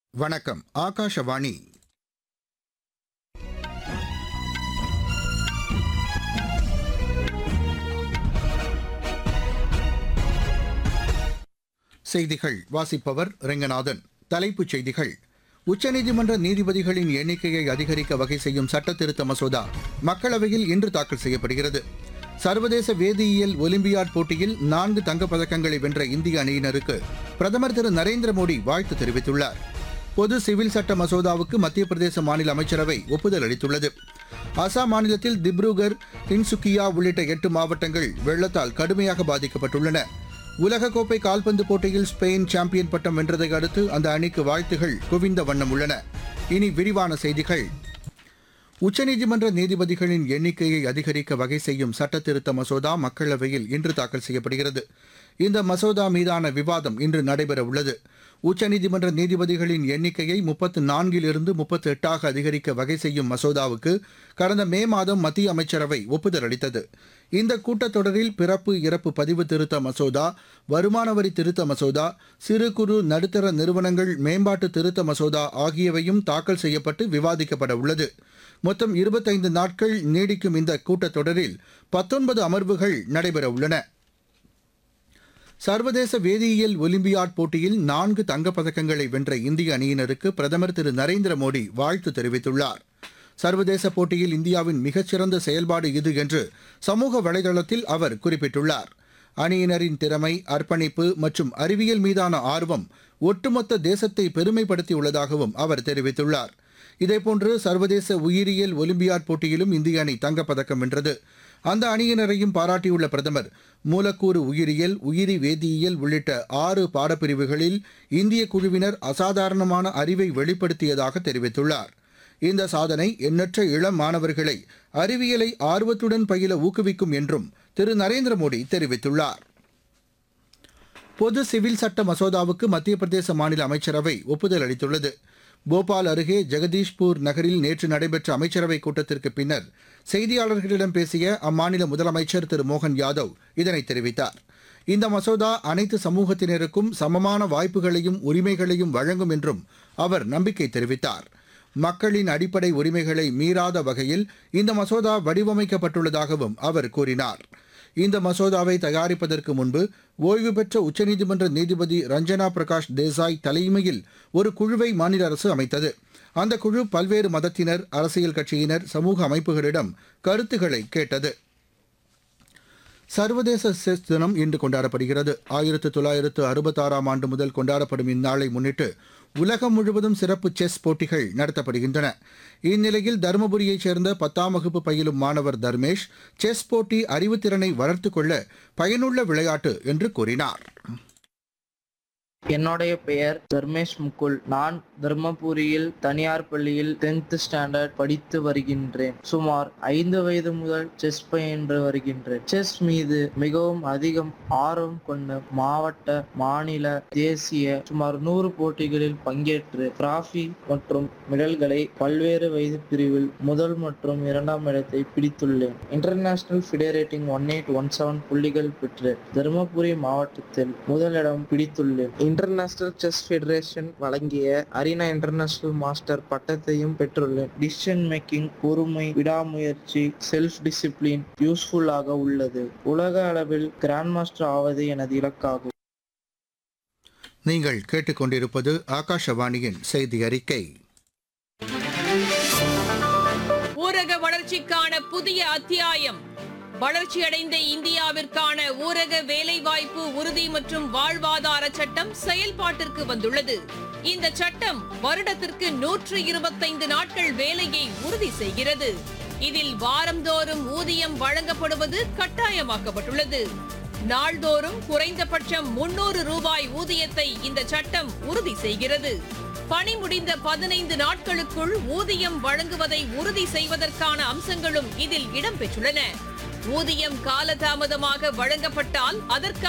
வணக்கம் ஆகாஷவாணி செய்திகள் வாசிப்பவர் ரெங்கநாதன் தலைப்புச் செய்திகள் உச்சநீதிமன்ற நீதிபதிகளின் எண்ணிக்கையை அதிகரிக்க வகை செய்யும் சட்ட திருத்த மசோதா மக்களவையில் இன்று தாக்கல் செய்யப்படுகிறது சர்வதேச வேதியியல் ஒலிம்பியாட் போட்டியில் நான்கு தங்கப் பதக்கங்களை வென்ற இந்திய அணியினருக்கு பிரதமர் திரு நரேந்திர மோடி வாழ்த்து தெரிவித்துள்ளார் பொது சிவில் சட்ட மசோதாவுக்கு மத்திய பிரதேச மாநில அமைச்சரவை ஒப்புதல் அளித்துள்ளது அசாம் மாநிலத்தில் திப்ருகர் தின்சுக்கியா உள்ளிட்ட எட்டு மாவட்டங்கள் வெள்ளத்தால் கடுமையாக பாதிக்கப்பட்டுள்ளன உலகக்கோப்பை கால்பந்து போட்டியில் ஸ்பெயின் சாம்பியன் பட்டம் வென்றதை அடுத்து அந்த அணிக்கு வாழ்த்துகள் குவிந்த வண்ணம் உள்ளன இனி விரிவான செய்திகள் உச்சநீதிமன்ற நீதிபதிகளின் எண்ணிக்கையை அதிகரிக்க வகை செய்யும் சட்ட திருத்த மசோதா மக்களவையில் இன்று தாக்கல் செய்யப்படுகிறது இந்த மசோதா மீதான விவாதம் இன்று நடைபெற உள்ளது உச்சநீதிமன்ற நீதிபதிகளின் எண்ணிக்கையை முப்பத்து நான்கிலிருந்து முப்பத்து எட்டாக அதிகரிக்க வகை செய்யும் மசோதாவுக்கு கடந்த மே மாதம் மத்திய அமைச்சரவை ஒப்புதல் அளித்தது இந்த கூட்டத்தொடரில் பிறப்பு இறப்பு பதிவு திருத்த மசோதா வருமான வரி திருத்த மசோதா சிறு குறு நடுத்தர நிறுவனங்கள் மேம்பாட்டு திருத்த மசோதா ஆகியவையும் தாக்கல் செய்யப்பட்டு விவாதிக்கப்பட உள்ளது மொத்தம் இருபத்தைந்து நாட்கள் நீடிக்கும் இந்த கூட்டத்தொடரில் பத்தொன்பது அமர்வுகள் நடைபெற உள்ளன சர்வதேச வேதியியல் ஒலிம்பியாட் போட்டியில் நான்கு தங்கப் பதக்கங்களை வென்ற இந்திய அணியினருக்கு பிரதமர் திரு நரேந்திர மோடி வாழ்த்து தெரிவித்துள்ளார் சர்வதேச போட்டியில் இந்தியாவின் மிகச்சிறந்த செயல்பாடு இது என்று சமூக வலைதளத்தில் அவர் குறிப்பிட்டுள்ளார் அணியினரின் திறமை அர்ப்பணிப்பு மற்றும் அறிவியல் மீதான ஆர்வம் ஒட்டுமொத்த தேசத்தை பெருமைப்படுத்தியுள்ளதாகவும் அவர் தெரிவித்துள்ளார் இதேபோன்று சர்வதேச உயிரியல் ஒலிம்பியாட் போட்டியிலும் இந்திய அணி தங்கப்பதக்கம் வென்றது அந்த அணியினரையும் பாராட்டியுள்ள பிரதமர் மூலக்கூறு உயிரியல் உயிரி வேதியியல் உள்ளிட்ட ஆறு பாடப்பிரிவுகளில் இந்திய குழுவினர் அசாதாரணமான அறிவை வெளிப்படுத்தியதாக தெரிவித்துள்ளார் இந்த சாதனை எண்ணற்ற இளம் மாணவர்களை அறிவியலை ஆர்வத்துடன் பயில ஊக்குவிக்கும் என்றும் திரு நரேந்திர மோடி தெரிவித்துள்ளார் பொது சிவில் சட்ட மசோதாவுக்கு மத்திய பிரதேச மாநில அமைச்சரவை ஒப்புதல் அளித்துள்ளது போபால் அருகே ஜெகதீஷ்பூர் நகரில் நேற்று நடைபெற்ற அமைச்சரவைக் கூட்டத்திற்கு பின்னர் செய்தியாளர்களிடம் பேசிய அம்மாநில முதலமைச்சர் திரு மோகன் யாதவ் இதனை தெரிவித்தார் இந்த மசோதா அனைத்து சமூகத்தினருக்கும் சமமான வாய்ப்புகளையும் உரிமைகளையும் வழங்கும் என்றும் அவர் நம்பிக்கை தெரிவித்தார் மக்களின் அடிப்படை உரிமைகளை மீறாத வகையில் இந்த மசோதா வடிவமைக்கப்பட்டுள்ளதாகவும் அவர் கூறினார் இந்த மசோதாவை தயாரிப்பதற்கு முன்பு ஓய்வு பெற்ற உச்சநீதிமன்ற நீதிபதி ரஞ்சனா பிரகாஷ் தேசாய் தலைமையில் ஒரு குழுவை மாநில அரசு அமைத்தது அந்த குழு பல்வேறு மதத்தினர் அரசியல் கட்சியினர் சமூக அமைப்புகளிடம் கருத்துக்களை கேட்டது சர்வதேச செஸ் தினம் இன்று கொண்டாடப்படுகிறது ஆயிரத்து தொள்ளாயிரத்து அறுபத்தாறாம் ஆண்டு முதல் கொண்டாடப்படும் இந்நாளை முன்னிட்டு உலகம் முழுவதும் சிறப்பு செஸ் போட்டிகள் நடத்தப்படுகின்றன இந்நிலையில் தருமபுரியைச் சேர்ந்த பத்தாம் வகுப்பு பயிலும் மாணவர் தர்மேஷ் செஸ் போட்டி அறிவுத்திறனை வளர்த்துக் கொள்ள பயனுள்ள விளையாட்டு என்று கூறினார் என்னுடைய பெயர் தர்மேஷ் முகுல் நான் தர்மபுரியில் தனியார் பள்ளியில் 10th ஸ்டாண்டர்ட் படித்து வருகின்றேன் சுமார் ஐந்து வயது முதல் செஸ் பயின்று வருகின்றேன் செஸ் மீது மிகவும் அதிகம் ஆர்வம் கொண்ட மாவட்ட மாநில தேசிய சுமார் நூறு போட்டிகளில் பங்கேற்று டிராஃபி மற்றும் மெடல்களை பல்வேறு வயது பிரிவில் முதல் மற்றும் இரண்டாம் இடத்தை பிடித்துள்ளேன் international FIDE rating one eight one seven புள்ளிகள் பெற்று தருமபுரி மாவட்டத்தில் முதலிடம் பிடித்துள்ளேன் இன்டர்நேஷனல் செஸ் ஃபெடரேஷன் வழங்கிய அரினா இன்டர்நேஷனல் மாஸ்டர் பட்டத்தையும் பெற்றுள்ளேன் டிசிஷன் மேக்கிங் பொறுமை விடாமுயற்சி செல்ஃப் டிசிப்ளின் யூஸ்ஃபுல்லாக உள்ளது உலக அளவில் கிராண்ட் மாஸ்டர் ஆவது எனது இலக்காகும் நீங்கள் கேட்டுக்கொண்டிருப்பது ஆகாஷவாணியின் செய்தி அறிக்கை ஊரக வளர்ச்சிக்கான புதிய அத்தியாயம் வளர்ச்சியடைந்த இந்தியாவிற்கான ஊரக வேலைவாய்ப்பு உறுதி மற்றும் வாழ்வாதார சட்டம் செயல்பாட்டிற்கு வந்துள்ளது இந்த சட்டம் வருடத்திற்கு நூற்று இருபத்தைந்து நாட்கள் வேலையை உறுதி செய்கிறது இதில் வாரந்தோறும் ஊதியம் வழங்கப்படுவது கட்டாயமாக்கப்பட்டுள்ளது நாள்தோறும் குறைந்தபட்சம் முன்னூறு ரூபாய் ஊதியத்தை இந்த சட்டம் உறுதி செய்கிறது பணி முடிந்த பதினைந்து நாட்களுக்குள் ஊதியம் வழங்குவதை உறுதி செய்வதற்கான அம்சங்களும் இதில் இடம்பெற்றுள்ளன ஊதியம் காலதாமதமாக வழங்கப்பட்டால் அதற்கு